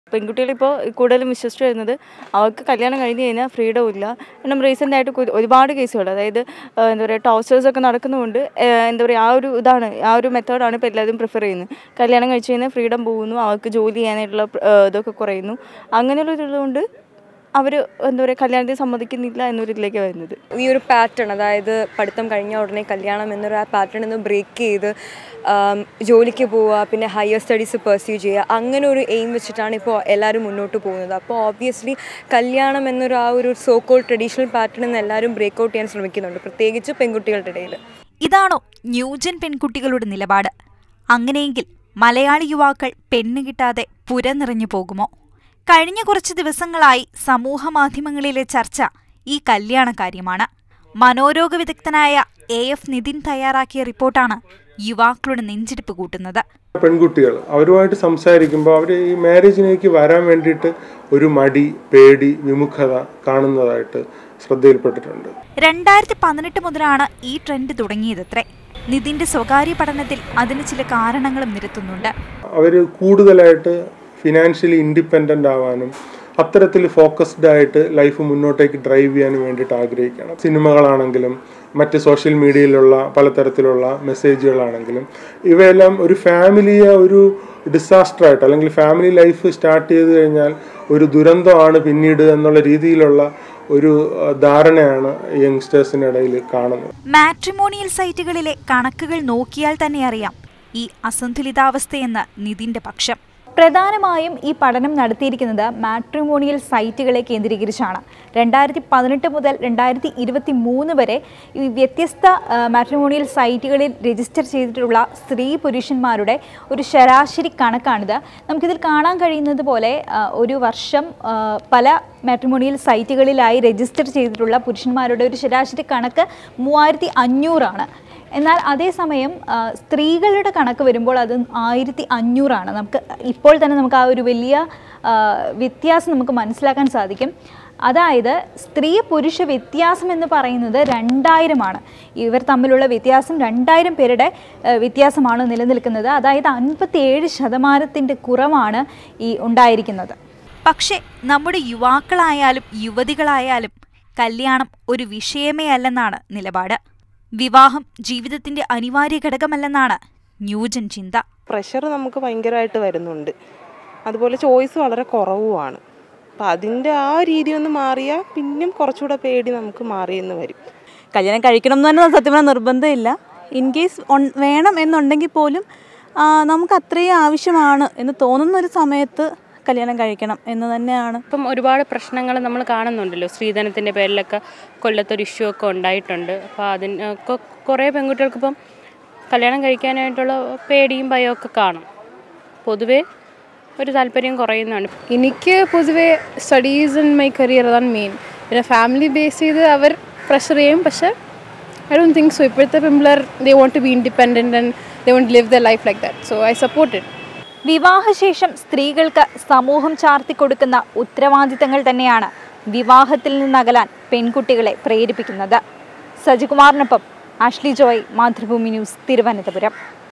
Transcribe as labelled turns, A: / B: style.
A: പെൺകുട്ടികളിപ്പോൾ കൂടുതലും വിശ്വസിച്ച് വരുന്നത് അവർക്ക് കല്യാണം കഴിഞ്ഞ് കഴിഞ്ഞാൽ ഫ്രീഡം ഇല്ല കാരണം റീസെൻ്റ് ആയിട്ട് കു- ഒരുപാട് കേസുകൾ അതായത് ആ, എന്താ പറയുക ടോർച്ചേഴ്സ് ഒക്കെ നടക്കുന്നതുകൊണ്ട് ആ, എന്താ പറയുക ആ ഒരു ഇതാണ് ആ ഒരു മെത്തേഡാണ് ഇപ്പോൾ എല്ലാവരും പ്രിഫർ ചെയ്യുന്നത് കല്യാണം കഴിച്ച് കഴിഞ്ഞാൽ ഫ്രീഡം പോകുന്നു അവർക്ക് ജോലി ചെയ്യാനായിട്ടുള്ള ആ, ഇതൊക്കെ കുറയുന്നു അങ്ങനെയുള്ള ഇതുകൊണ്ട് അവർ എന്താ പറയുക കല്യാണത്തിന് സമ്മതിക്കുന്നില്ല എന്നൊരിതിലേക്ക് വരുന്നത്
B: ഈ ഒരു പാറ്റേൺ അതായത് പഠിത്തം കഴിഞ്ഞ ഉടനെ കല്യാണം എന്നൊരു ആ പാറ്റേൺ ഒന്ന് ബ്രേക്ക് ചെയ്ത് ആം, ജോലിക്ക് പോവുക പിന്നെ ഹയർ സ്റ്റഡീസ് പെർസ്യൂ ചെയ്യുക അങ്ങനെ ഒരു എയിം വെച്ചിട്ടാണ് ഇപ്പോൾ എല്ലാവരും മുന്നോട്ട് പോകുന്നത് അപ്പോൾ ഓബ്വിയസ്ലി കല്യാണം എന്നൊരു ആ ഒരു സോ കോൾ ട്രഡീഷണൽ പാറ്റേൺ നിന്ന് എല്ലാവരും ബ്രേക്ക് ഔട്ട് ചെയ്യാൻ ശ്രമിക്കുന്നുണ്ട് പ്രത്യേകിച്ച് പെൺകുട്ടികളുടെ ഇടയിൽ
C: ഇതാണോ ന്യൂജൻ പെൺകുട്ടികളുടെ നിലപാട് അങ്ങനെയെങ്കിൽ മലയാളി യുവാക്കൾ പെണ്ണ് കിട്ടാതെ പുരനിറഞ്ഞു പോകുമോ കഴിഞ്ഞ കുറച്ച് ദിവസങ്ങളായി സമൂഹ മാധ്യമങ്ങളിലെ ചർച്ച ഈ കല്യാണ കാര്യമാണ് മനോരോഗ വിദഗ്ധനായ എ എഫ് നിതിൻ തയ്യാറാക്കിയ റിപ്പോർട്ടാണ് യുവാക്കളുടെ നെഞ്ചിടിപ്പ് കൂട്ടുന്നത്
D: പെൺകുട്ടികൾ അവരുമായിട്ട് സംസാരിക്കുമ്പോൾ അവർ ഈ മാരേജിലേക്ക് വരാൻ വേണ്ടിയിട്ട് ഒരു മടി പേടി വിമുഖത കാണുന്നതായിട്ട് ശ്രദ്ധയിൽപ്പെട്ടിട്ടുണ്ട്
C: രണ്ടായിരത്തി പതിനെട്ട് മുതലാണ് ഈ ട്രെൻഡ് തുടങ്ങിയതത്രേ നിതിന്റെ സ്വകാര്യ പഠനത്തിൽ അതിന് ചില കാരണങ്ങളും നിരത്തുന്നുണ്ട്
D: അവർ കൂടുതലായിട്ട് ഫിനാൻഷ്യലി ഇൻഡിപെൻഡൻ്റ് ആവാനും അത്തരത്തിൽ ഫോക്കസ്ഡ് ആയിട്ട് ലൈഫ് മുന്നോട്ടേക്ക് ഡ്രൈവ് ചെയ്യാനും വേണ്ടിയിട്ട് ആഗ്രഹിക്കണം സിനിമകളാണെങ്കിലും മറ്റ് സോഷ്യൽ മീഡിയയിലുള്ള പലതരത്തിലുള്ള മെസ്സേജുകളാണെങ്കിലും ഇവയെല്ലാം ഒരു ഫാമിലിയെ ഒരു ഡിസാസ്റ്റർ ആയിട്ട് അല്ലെങ്കിൽ ഫാമിലി ലൈഫ് സ്റ്റാർട്ട് ചെയ്ത് കഴിഞ്ഞാൽ ഒരു ദുരന്തമാണ് പിന്നീട് എന്നുള്ള രീതിയിലുള്ള ഒരു അഹ്, ധാരണയാണ് യങ്സ്റ്റേഴ്സിനിടയിൽ കാണുന്നത്
C: മാട്രിമോണിയൽ സൈറ്റുകളിലെ കണക്കുകൾ നോക്കിയാൽ തന്നെ അറിയാം ഈ അസന്തുലിതാവസ്ഥയെന്ന് നിതിന്റെ പക്ഷം
E: പ്രധാനമായും ഈ പഠനം നടത്തിയിരിക്കുന്നത് മാട്രിമോണിയൽ സൈറ്റുകളെ കേന്ദ്രീകരിച്ചാണ് രണ്ടായിരത്തി പതിനെട്ട് മുതൽ രണ്ടായിരത്തി ഇരുപത്തി മൂന്ന് വരെ ഈ വ്യത്യസ്ത മാട്രിമോണിയൽ സൈറ്റുകളിൽ രജിസ്റ്റർ ചെയ്തിട്ടുള്ള സ്ത്രീ പുരുഷന്മാരുടെ ഒരു ശരാശരി കണക്കാണിത് നമുക്കിതിൽ കാണാൻ കഴിയുന്നത് പോലെ ആ, ഒരു വർഷം ആ, പല മാട്രിമോണിയൽ സൈറ്റുകളിലായി രജിസ്റ്റർ ചെയ്തിട്ടുള്ള പുരുഷന്മാരുടെ ഒരു ശരാശരി കണക്ക് മൂവായിരത്തി അഞ്ഞൂറാണ് എന്നാൽ അതേസമയം ആ, സ്ത്രീകളുടെ കണക്ക് വരുമ്പോൾ അത് ആയിരത്തി അഞ്ഞൂറാണ് നമുക്ക് ഇപ്പോൾ തന്നെ നമുക്ക് ആ ഒരു വലിയ ആ, വ്യത്യാസം നമുക്ക് മനസ്സിലാക്കാൻ സാധിക്കും അതായത് സ്ത്രീ പുരുഷ വ്യത്യാസം എന്ന് പറയുന്നത് രണ്ടായിരമാണ് ഇവർ തമ്മിലുള്ള വ്യത്യാസം രണ്ടായിരം പേരുടെ ആ, വ്യത്യാസമാണ് നിലനിൽക്കുന്നത് അതായത് അൻപത്തിയേഴ് ശതമാനത്തിൻ്റെ കുറവാണ് ഈ ഉണ്ടായിരിക്കുന്നത്
C: പക്ഷെ നമ്മുടെ യുവാക്കളായാലും യുവതികളായാലും കല്യാണം ഒരു വിഷയമേ അല്ലെന്നാണ് നിലപാട് വിവാഹം ജീവിതത്തിന്റെ അനിവാര്യ ഘടകമല്ലെന്നാണ് ന്യൂജൻ ചിന്ത
F: പ്രഷർ നമുക്ക് ഭയങ്കരമായിട്ട് വരുന്നുണ്ട് അതുപോലെ ചോയ്സ് വളരെ കുറവുമാണ് അപ്പം അതിൻ്റെ ആ രീതി ഒന്ന് മാറിയാൽ പിന്നെയും കുറച്ചുകൂടെ പേടി നമുക്ക് മാറിയെന്ന് വരും
G: കല്യാണം കഴിക്കണം എന്ന് തന്നെ സത്യം പറഞ്ഞാൽ നിർബന്ധമില്ല ഇൻ കേസ് വേണം എന്നുണ്ടെങ്കിൽ പോലും ആ, നമുക്ക് അത്രയും ആവശ്യമാണ് എന്ന് തോന്നുന്ന ഒരു സമയത്ത് കല്യാണം കഴിക്കണം എന്ന് തന്നെയാണ്
H: ഇപ്പം ഒരുപാട് പ്രശ്നങ്ങൾ നമ്മൾ കാണുന്നുണ്ടല്ലോ സ്ത്രീധനത്തിൻ്റെ പേരിലൊക്കെ കൊല്ലത്തൊരു ഇഷ്യൂ ഒക്കെ ഉണ്ടായിട്ടുണ്ട് അപ്പോൾ അതിന് ഒക്കെ കുറേ പെൺകുട്ടികൾക്കിപ്പം കല്യാണം കഴിക്കാനായിട്ടുള്ള പേടിയും ഭയമൊക്കെ കാണും പൊതുവേ ഒരു താല്പര്യം കുറയുന്നതാണ്
I: എനിക്ക് പൊതുവേ സ്റ്റഡീസ് ആൻഡ് മൈ കരിയർ അതാണ് മെയിൻ പിന്നെ ഫാമിലി ബേസ് ചെയ്ത് അവർ പ്രഷർ ചെയ്യും പക്ഷേ ഐ ഡോണ്ട് തിങ്ക് സോ ഇപ്പോഴത്തെ പെമ്പിളർ they want to be independent and they want live the life like that so I support it
E: വിവാഹശേഷം സ്ത്രീകൾക്ക് സമൂഹം ചാർത്തിക്കൊടുക്കുന്ന ഉത്തരവാദിത്തങ്ങൾ തന്നെയാണ് വിവാഹത്തിൽ നിന്നകലാൻ പെൺകുട്ടികളെ പ്രേരിപ്പിക്കുന്നത് സജികുമാറിനൊപ്പം ആഷ്ലി ജോയ് മാതൃഭൂമി ന്യൂസ് തിരുവനന്തപുരം